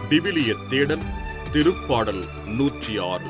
விவிலிய தேடல் திருப்பாடல் நூற்றி ஆறு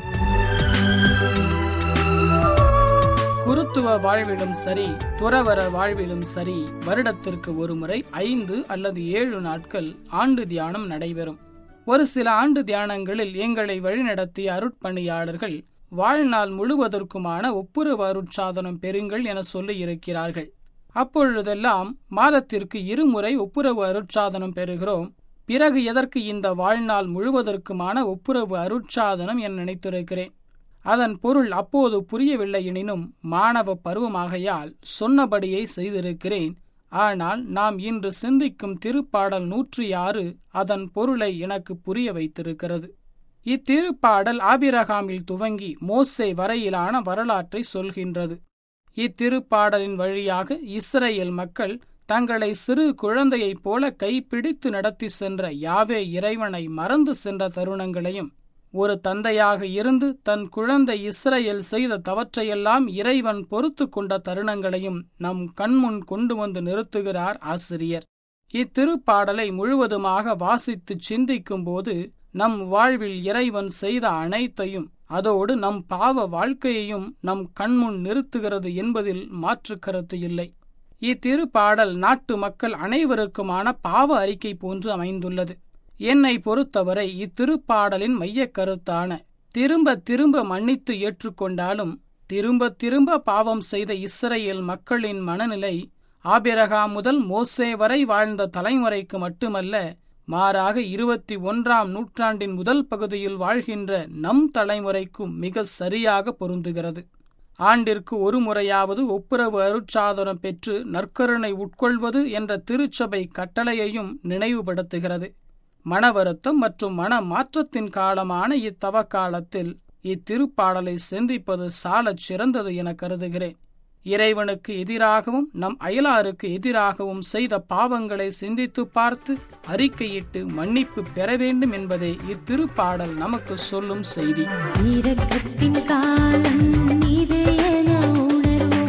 குருத்துவ வாழ்விலும் சரி துறவர வாழ்விலும் சரி வருடத்திற்கு ஒருமுறை ஐந்து அல்லது ஏழு நாட்கள் ஆண்டு தியானம் நடைபெறும் ஒரு சில ஆண்டு தியானங்களில் எங்களை வழிநடத்திய அருட்பணியாளர்கள் வாழ்நாள் முழுவதற்குமான ஒப்புரவு அருட்சாதனம் பெறுங்கள் என சொல்லி இருக்கிறார்கள் அப்பொழுதெல்லாம் மாதத்திற்கு இருமுறை ஒப்புரவு அருட்சாதனம் பெறுகிறோம் பிறகு எதற்கு இந்த வாழ்நாள் முழுவதற்குமான ஒப்புரவு அருட்சாதனம் என நினைத்திருக்கிறேன் அதன் பொருள் அப்போது புரியவில்லை எனினும் மாணவ பருவமாகையால் சொன்னபடியே செய்திருக்கிறேன் ஆனால் நாம் இன்று சிந்திக்கும் திருப்பாடல் நூற்றி ஆறு அதன் பொருளை எனக்கு புரிய வைத்திருக்கிறது இத்திருப்பாடல் ஆபிரகாமில் துவங்கி மோசே வரையிலான வரலாற்றை சொல்கின்றது இத்திருப்பாடலின் வழியாக இஸ்ரேல் மக்கள் தங்களை சிறு குழந்தையைப் போல கைப்பிடித்து நடத்தி சென்ற யாவே இறைவனை மறந்து சென்ற தருணங்களையும் ஒரு தந்தையாக இருந்து தன் குழந்தை இஸ்ரேல் செய்த தவற்றையெல்லாம் இறைவன் பொறுத்து கொண்ட தருணங்களையும் நம் கண்முன் கொண்டு வந்து நிறுத்துகிறார் ஆசிரியர் இத்திருப்பாடலை முழுவதுமாக வாசித்துச் சிந்திக்கும்போது நம் வாழ்வில் இறைவன் செய்த அனைத்தையும் அதோடு நம் பாவ வாழ்க்கையையும் நம் கண்முன் நிறுத்துகிறது என்பதில் மாற்று கருத்து இல்லை இத்திருப்பாடல் நாட்டு மக்கள் அனைவருக்குமான பாவ அறிக்கை போன்று அமைந்துள்ளது என்னை பொறுத்தவரை இத்திருப்பாடலின் மையக் கருத்தான திரும்ப திரும்ப மன்னித்து ஏற்றுக்கொண்டாலும் திரும்ப திரும்ப பாவம் செய்த இஸ்ரேல் மக்களின் மனநிலை ஆபிரகாம் முதல் மோசே வரை வாழ்ந்த தலைமுறைக்கு மட்டுமல்ல மாறாக இருபத்தி ஒன்றாம் நூற்றாண்டின் முதல் பகுதியில் வாழ்கின்ற நம் தலைமுறைக்கும் மிக சரியாக பொருந்துகிறது ஆண்டிற்கு ஒரு முறையாவது ஒப்புரவு அருட்சாதனம் பெற்று நற்கருணை உட்கொள்வது என்ற திருச்சபை கட்டளையையும் நினைவுபடுத்துகிறது மனவருத்தம் மற்றும் மன மாற்றத்தின் காலமான இத்தவ காலத்தில் இத்திருப்பாடலை சிந்திப்பது சாலச் சிறந்தது என கருதுகிறேன் இறைவனுக்கு எதிராகவும் நம் அயலாருக்கு எதிராகவும் செய்த பாவங்களை சிந்தித்து பார்த்து அறிக்கையிட்டு மன்னிப்பு பெற வேண்டும் என்பதே இத்திருப்பாடல் நமக்கு சொல்லும் செய்தி இரக்கத்தின் காலம் இது என உணர்வோம்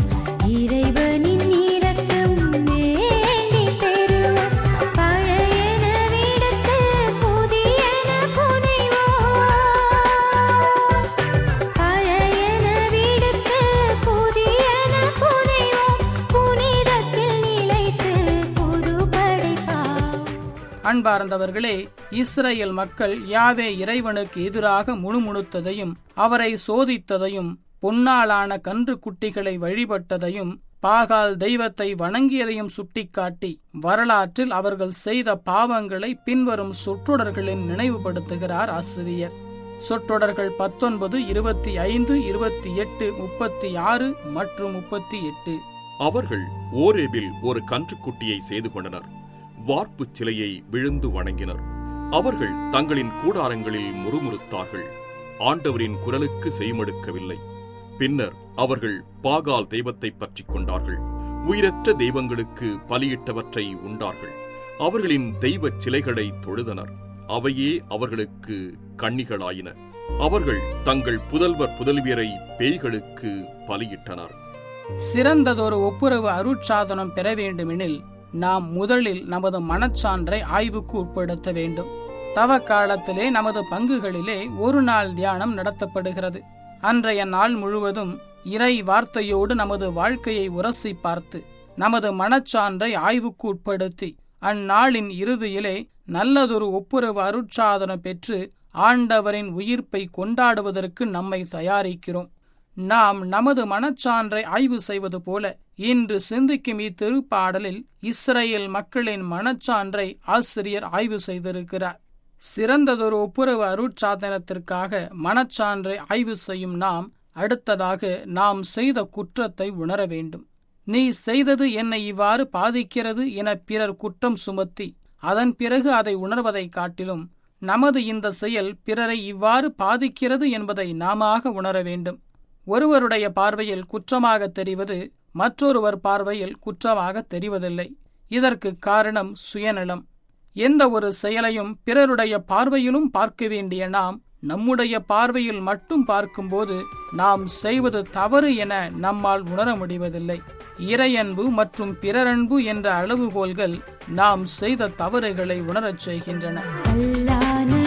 இறைவனின் இரக்கம் வேண்டி பெறுவோம் பழையன விடுத்து புதியன புனைவோம் பழையன விடுத்து புதியன புனைவோம் புனிதத்தில் நிலைத்து புது படைப்பாவோம் அன்பார்ந்தவர்களே இஸ்ரேல் மக்கள் யாவே இறைவனுக்கு எதிராக முணுமுணுத்ததையும் அவரை சோதித்ததையும் பொன்னாலான கன்று குட்டிகளை வழிபட்டதையும் பாகால் தெய்வத்தை வணங்கியதையும் சுட்டிக்காட்டி வரலாற்றில் அவர்கள் செய்த பாவங்களை பின்வரும் சொற்றொடர்களின் நினைவுபடுத்துகிறார் ஆசிரியர் சொற்றொடர்கள் பத்தொன்பது இருபத்தி ஐந்து இருபத்தி எட்டு முப்பத்தி ஆறு மற்றும் முப்பத்தி எட்டு அவர்கள் ஓரேபில் ஒரு கன்றுக்குட்டியை செய்து கொண்டனர் வார்ப்புச் சிலையை விழுந்து வணங்கினர் அவர்கள் தங்களின் கூடாரங்களில் முறுமுறுத்தார்கள் ஆண்டவரின் குரலுக்கு செய்மடுக்கவில்லை பின்னர் அவர்கள் பாகால் தெய்வத்தை பற்றிக் கொண்டார்கள் உயிரற்ற தெய்வங்களுக்கு பலியிட்டவற்றை உண்டார்கள் அவர்களின் தெய்வச் சிலைகளை தொழுதனர் அவையே அவர்களுக்கு கண்ணிகளாயின அவர்கள் தங்கள் புதல்வர் புதல்வியரை பேய்களுக்கு பலியிட்டனர் சிறந்ததொரு ஒப்புரவு அருட்சாதனம் பெற வேண்டுமெனில் நாம் முதலில் நமது மனச்சான்றை ஆய்வுக்கு உட்படுத்த வேண்டும் தவ காலத்திலே நமது பங்குகளிலே ஒரு நாள் தியானம் நடத்தப்படுகிறது அன்றைய நாள் முழுவதும் இறை வார்த்தையோடு நமது வாழ்க்கையை உரசி பார்த்து நமது மனச்சான்றை ஆய்வுக்கு உட்படுத்தி அந்நாளின் இறுதியிலே நல்லதொரு ஒப்புரவு அருட்சாதனம் பெற்று ஆண்டவரின் உயிர்ப்பை கொண்டாடுவதற்கு நம்மை தயாரிக்கிறோம் நாம் நமது மனச்சான்றை ஆய்வு செய்வது போல இன்று சிந்திக்கும் இத்திருப்பாடலில் இஸ்ரேல் மக்களின் மனச்சான்றை ஆசிரியர் ஆய்வு செய்திருக்கிறார் சிறந்ததொரு ஒப்புரவு அருட்சாதனத்திற்காக மனச்சான்றை ஆய்வு செய்யும் நாம் அடுத்ததாக நாம் செய்த குற்றத்தை உணர வேண்டும் நீ செய்தது என்னை இவ்வாறு பாதிக்கிறது என பிறர் குற்றம் சுமத்தி அதன் பிறகு அதை உணர்வதைக் காட்டிலும் நமது இந்த செயல் பிறரை இவ்வாறு பாதிக்கிறது என்பதை நாமாக உணர வேண்டும் ஒருவருடைய பார்வையில் குற்றமாக தெரிவது மற்றொருவர் பார்வையில் குற்றமாக தெரிவதில்லை இதற்கு காரணம் சுயநலம் எந்த ஒரு செயலையும் பிறருடைய பார்வையிலும் பார்க்க வேண்டிய நாம் நம்முடைய பார்வையில் மட்டும் பார்க்கும்போது நாம் செய்வது தவறு என நம்மால் உணர முடிவதில்லை இறையன்பு மற்றும் பிறரன்பு என்ற அளவுகோல்கள் நாம் செய்த தவறுகளை உணரச் செய்கின்றன அல்லான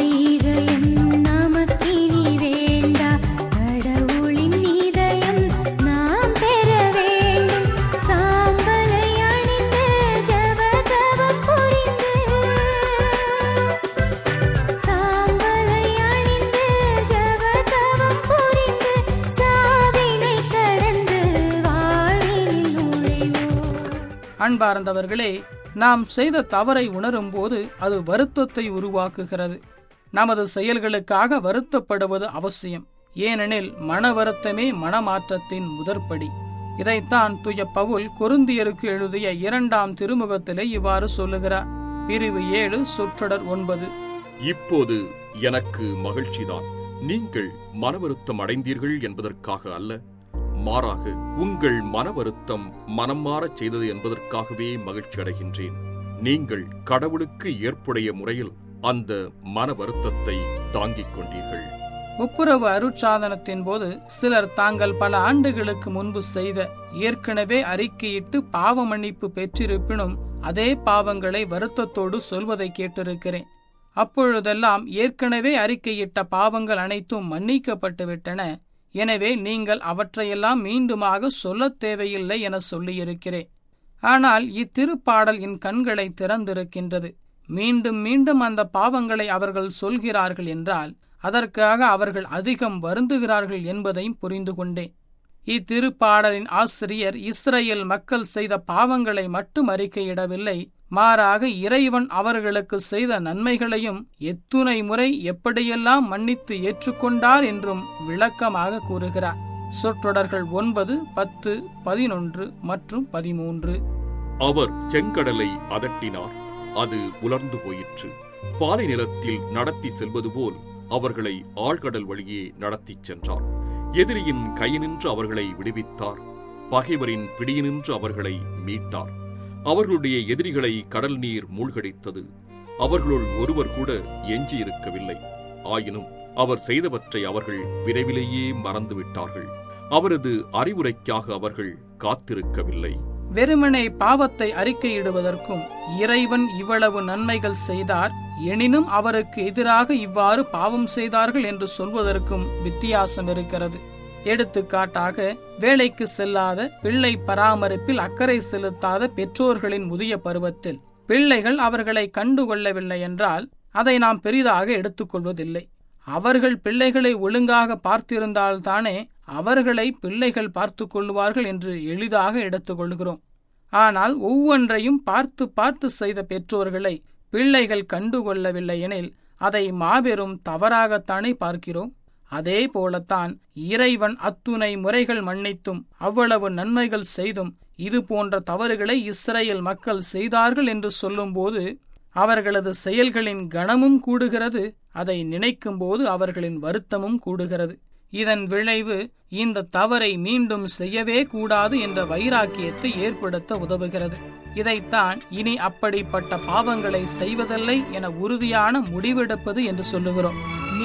அன்பார்ந்தவர்களே நாம் செய்த தவறை உணரும் போது அது வருத்தத்தை உருவாக்குகிறது நமது செயல்களுக்காக வருத்தப்படுவது அவசியம் ஏனெனில் மன வருத்தமே மனமாற்றத்தின் முதற்படி இதைத்தான் துய பவுல் கொருந்தியருக்கு எழுதிய இரண்டாம் திருமுகத்திலே இவ்வாறு சொல்லுகிறார் பிரிவு ஏழு சொற்றொடர் ஒன்பது இப்போது எனக்கு மகிழ்ச்சிதான் நீங்கள் மனவருத்தம் அடைந்தீர்கள் என்பதற்காக அல்ல மாறாக உங்கள் மனவருத்தம் மனம் மாறச் செய்தது என்பதற்காகவே மகிழ்ச்சி அடைகின்றேன் நீங்கள் கடவுளுக்கு ஏற்புடைய முறையில் அந்த மன வருத்தத்தை தாங்கிக் கொண்டீர்கள் ஒப்புரவு அருட்சாதனத்தின் போது சிலர் தாங்கள் பல ஆண்டுகளுக்கு முன்பு செய்த ஏற்கனவே அறிக்கையிட்டு பாவ மன்னிப்பு பெற்றிருப்பினும் அதே பாவங்களை வருத்தத்தோடு சொல்வதை கேட்டிருக்கிறேன் அப்பொழுதெல்லாம் ஏற்கனவே அறிக்கையிட்ட பாவங்கள் அனைத்தும் மன்னிக்கப்பட்டு விட்டன எனவே நீங்கள் அவற்றையெல்லாம் மீண்டுமாக சொல்லத் தேவையில்லை என சொல்லியிருக்கிறேன் ஆனால் இத்திருப்பாடல் என் கண்களை திறந்திருக்கின்றது மீண்டும் மீண்டும் அந்த பாவங்களை அவர்கள் சொல்கிறார்கள் என்றால் அதற்காக அவர்கள் அதிகம் வருந்துகிறார்கள் என்பதையும் புரிந்து கொண்டேன் இத்திருப்பாடலின் ஆசிரியர் இஸ்ரேல் மக்கள் செய்த பாவங்களை மட்டும் அறிக்கையிடவில்லை மாறாக இறைவன் அவர்களுக்கு செய்த நன்மைகளையும் எத்துணை முறை எப்படியெல்லாம் மன்னித்து ஏற்றுக்கொண்டார் என்றும் விளக்கமாக கூறுகிறார் சொற்றொடர்கள் ஒன்பது பத்து பதினொன்று மற்றும் பதிமூன்று அவர் செங்கடலை அதட்டினார் அது உலர்ந்து போயிற்று பாலை நிலத்தில் நடத்தி செல்வது போல் அவர்களை ஆழ்கடல் வழியே நடத்திச் சென்றார் எதிரியின் கையினின்று அவர்களை விடுவித்தார் பகைவரின் பிடியினின்று அவர்களை மீட்டார் அவர்களுடைய எதிரிகளை கடல் நீர் மூழ்கடித்தது அவர்களுள் ஒருவர் கூட எஞ்சியிருக்கவில்லை ஆயினும் அவர் செய்தவற்றை அவர்கள் விரைவிலேயே மறந்துவிட்டார்கள் அவரது அறிவுரைக்காக அவர்கள் காத்திருக்கவில்லை வெறுமனே பாவத்தை அறிக்கையிடுவதற்கும் இறைவன் இவ்வளவு நன்மைகள் செய்தார் எனினும் அவருக்கு எதிராக இவ்வாறு பாவம் செய்தார்கள் என்று சொல்வதற்கும் வித்தியாசம் இருக்கிறது எடுத்துக்காட்டாக வேலைக்கு செல்லாத பிள்ளை பராமரிப்பில் அக்கறை செலுத்தாத பெற்றோர்களின் முதிய பருவத்தில் பிள்ளைகள் அவர்களை கண்டுகொள்ளவில்லை என்றால் அதை நாம் பெரிதாக எடுத்துக்கொள்வதில்லை அவர்கள் பிள்ளைகளை ஒழுங்காக பார்த்திருந்தால்தானே அவர்களை பிள்ளைகள் பார்த்து கொள்வார்கள் என்று எளிதாக எடுத்துக்கொள்கிறோம் ஆனால் ஒவ்வொன்றையும் பார்த்து பார்த்து செய்த பெற்றோர்களை பிள்ளைகள் கண்டுகொள்ளவில்லை எனில் அதை மாபெரும் தவறாகத்தானே பார்க்கிறோம் அதே போலத்தான் இறைவன் அத்துணை முறைகள் மன்னித்தும் அவ்வளவு நன்மைகள் செய்தும் இது போன்ற தவறுகளை இஸ்ரேல் மக்கள் செய்தார்கள் என்று சொல்லும்போது அவர்களது செயல்களின் கனமும் கூடுகிறது அதை நினைக்கும்போது அவர்களின் வருத்தமும் கூடுகிறது இதன் விளைவு இந்த தவறை மீண்டும் செய்யவே கூடாது என்ற வைராக்கியத்தை ஏற்படுத்த உதவுகிறது இதைத்தான் இனி அப்படிப்பட்ட பாவங்களை செய்வதில்லை என உறுதியான முடிவெடுப்பது என்று சொல்லுகிறோம்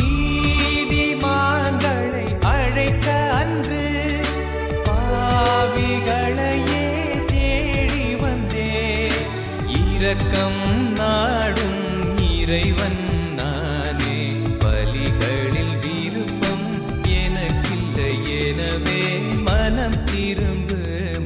நீதிமான்களை அழைக்க அன்று பாவிகளையே தேடி வந்தே இரக்கம் நாடும் இறைவன் நானே பலிகளில் விருப்பம் எனக்கில்லை எனவே மனம் திரும்பு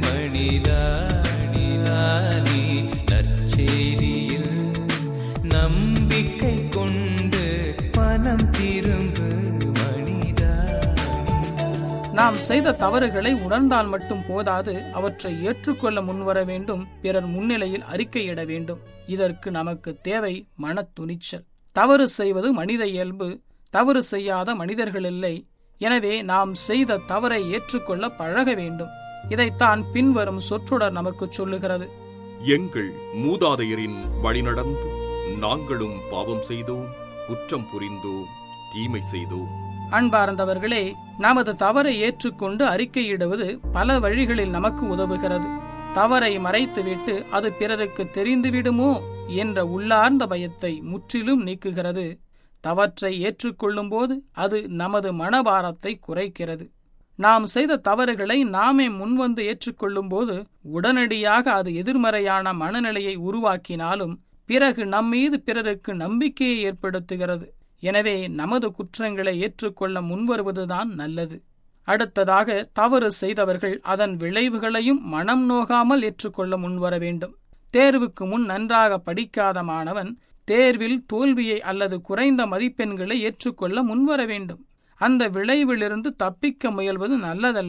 மணிதானிதானே நற்செய்தியில் நம்பிக்கை கொண்டு மனம் திரும்பு மனிதா நாம் செய்த தவறுகளை உணர்ந்தால் மட்டும் போதாது அவற்றை ஏற்றுக்கொள்ள முன்வர வேண்டும் பிறர் முன்னிலையில் அறிக்கையிட வேண்டும் இதற்கு நமக்கு தேவை மன துணிச்சல் தவறு செய்வது மனித இயல்பு தவறு செய்யாத மனிதர்கள் இல்லை எனவே நாம் செய்த தவறை ஏற்றுக்கொள்ள பழக வேண்டும் இதைத்தான் பின்வரும் சொற்றொடர் நமக்கு சொல்லுகிறது எங்கள் மூதாதையரின் வழிநடந்து நாங்களும் பாவம் செய்தோம் குற்றம் புரிந்தோம் தீமை செய்தோம் அன்பார்ந்தவர்களே நமது தவறை ஏற்றுக்கொண்டு அறிக்கையிடுவது பல வழிகளில் நமக்கு உதவுகிறது தவறை மறைத்துவிட்டு அது பிறருக்கு தெரிந்துவிடுமோ என்ற உள்ளார்ந்த பயத்தை முற்றிலும் நீக்குகிறது தவற்றை ஏற்றுக்கொள்ளும்போது அது நமது மனபாரத்தை குறைக்கிறது நாம் செய்த தவறுகளை நாமே முன்வந்து ஏற்றுக்கொள்ளும்போது உடனடியாக அது எதிர்மறையான மனநிலையை உருவாக்கினாலும் பிறகு நம்மீது பிறருக்கு நம்பிக்கையை ஏற்படுத்துகிறது எனவே நமது குற்றங்களை ஏற்றுக்கொள்ள முன்வருவதுதான் நல்லது அடுத்ததாக தவறு செய்தவர்கள் அதன் விளைவுகளையும் மனம் நோகாமல் ஏற்றுக்கொள்ள முன்வர வேண்டும் தேர்வுக்கு முன் நன்றாக படிக்காத மாணவன் தேர்வில் தோல்வியை அல்லது குறைந்த மதிப்பெண்களை ஏற்றுக்கொள்ள முன்வர வேண்டும் அந்த விளைவிலிருந்து தப்பிக்க முயல்வது நல்லதல்ல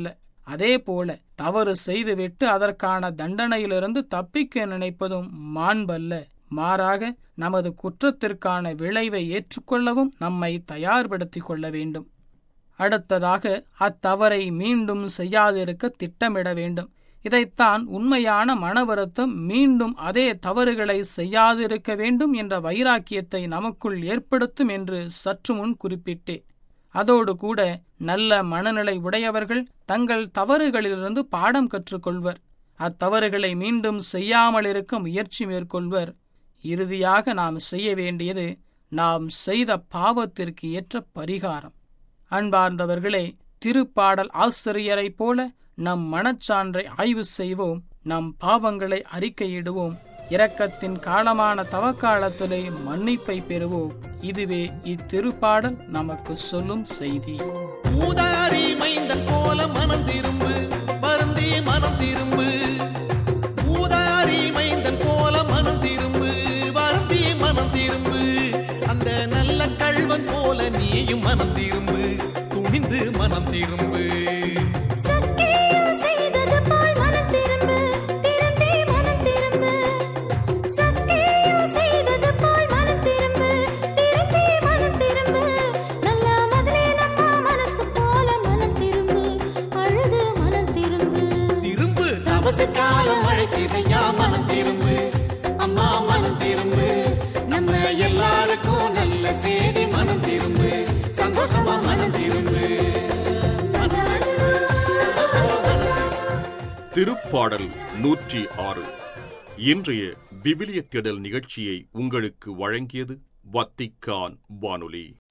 அதேபோல தவறு செய்துவிட்டு அதற்கான தண்டனையிலிருந்து தப்பிக்க நினைப்பதும் மாண்பல்ல மாறாக நமது குற்றத்திற்கான விளைவை ஏற்றுக்கொள்ளவும் நம்மை தயார்படுத்திக் கொள்ள வேண்டும் அடுத்ததாக அத்தவறை மீண்டும் செய்யாதிருக்க திட்டமிட வேண்டும் இதைத்தான் உண்மையான மனவருத்தம் மீண்டும் அதே தவறுகளை செய்யாதிருக்க வேண்டும் என்ற வைராக்கியத்தை நமக்குள் ஏற்படுத்தும் என்று சற்று முன் குறிப்பிட்டேன் அதோடு கூட நல்ல மனநிலை உடையவர்கள் தங்கள் தவறுகளிலிருந்து பாடம் கற்றுக்கொள்வர் அத்தவறுகளை மீண்டும் செய்யாமல் இருக்க முயற்சி மேற்கொள்வர் இறுதியாக நாம் செய்ய வேண்டியது நாம் செய்த பாவத்திற்கு ஏற்ற பரிகாரம் அன்பார்ந்தவர்களே திருப்பாடல் ஆசிரியரைப் போல நம் மனச்சான்றை ஆய்வு செய்வோம் நம் பாவங்களை அறிக்கையிடுவோம் இரக்கத்தின் காலமான தவக்காலத்திலே மன்னிப்பை பெறுவோம் இதுவே இத்திருப்பாடல் நமக்கு சொல்லும் செய்தி ஊதாரி மைந்தன் போல மனம் திரும்பு வருந்தி மனம் திரும்பு ஊதாரி மைந்தன் போல மனம் திரும்பு வருந்தி மனம் திரும்பு அந்த நல்ல கள்வன் போல நீயும் மனம் திரும்பு துணிந்து மனம் திரும்பு சக்கேயு செய்தது போல் மனம் திரும்பு திருந்தே மனம் திரும்பு சக்கேயு செய்தது போல் மனம் திரும்பு திருந்தே மனம் திரும்பு நல்ல மதுரை நம்ம மனசு போல மனம் திரும்பு அழுது மனம் திரும்பு திரும்பு தவசு காலம் அழைக்குதையா மனம் திரும்பு அம்மா மனம் திரும்பு நம்ம எல்லாருக்கும் நல்ல செய்தி மனம் திரும்பு சந்தோஷமா மனம் திரும்பு திருப்பாடல் நூற்றி ஆறு இன்றைய விவிலிய தேடல் நிகழ்ச்சியை உங்களுக்கு வழங்கியது வத்திக்கான் வானொலி